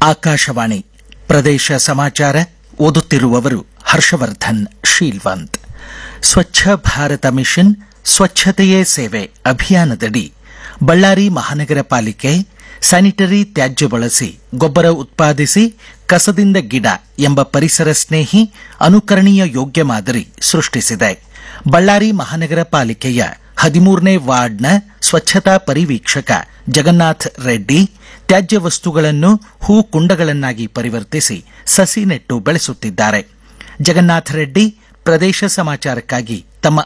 ಆಕಾಶವಾಣಿ ಪ್ರದೇಶ ಸಮಾಚಾರ ಓದುತ್ತಿರುವವರು ಹರ್ಷವರ್ಧನ್ ಶೀಲ್ವಂತ್ ಸ್ವಚ್ಛ ಭಾರತ ಮಿಷನ್ ಸ್ವಚ್ಛತೆಯೇ ಸೇವೆ ಅಭಿಯಾನದಡಿ ಬಳ್ಳಾರಿ ಮಹಾನಗರ ಪಾಲಿಕೆ ಸ್ಯಾನಿಟರಿ ತ್ಯಾಜ್ಯ ಬಳಸಿ ಗೊಬ್ಬರ ಉತ್ಪಾದಿಸಿ ಕಸದಿಂದ ಗಿಡ ಎಂಬ ಪರಿಸರ ಸ್ನೇಹಿ ಅನುಕರಣೀಯ ಯೋಗ್ಯ ಮಾದರಿ ಸೃಷ್ಟಿಸಿದೆ ಬಳ್ಳಾರಿ ಮಹಾನಗರ ಪಾಲಿಕೆಯ ಹದಿಮೂರನೇ ವಾರ್ಡ್ನ ಸ್ವಚ್ಛತಾ ಪರಿವೀಕ್ಷಕ ಜಗನ್ನಾಥ್ ರೆಡ್ಡಿ ತ್ಯಾಜ್ಯ ವಸ್ತುಗಳನ್ನು ಹೂ ಕುಂಡಗಳನ್ನಾಗಿ ಪರಿವರ್ತಿಸಿ ಸಸಿ ನೆಟ್ಟು ಬೆಳೆಸುತ್ತಿದ್ದಾರೆ ಜಗನ್ನಾಥ ರೆಡ್ಡಿ ಪ್ರದೇಶ ಸಮಾಚಾರಕ್ಕಾಗಿ ತಮ್ಮ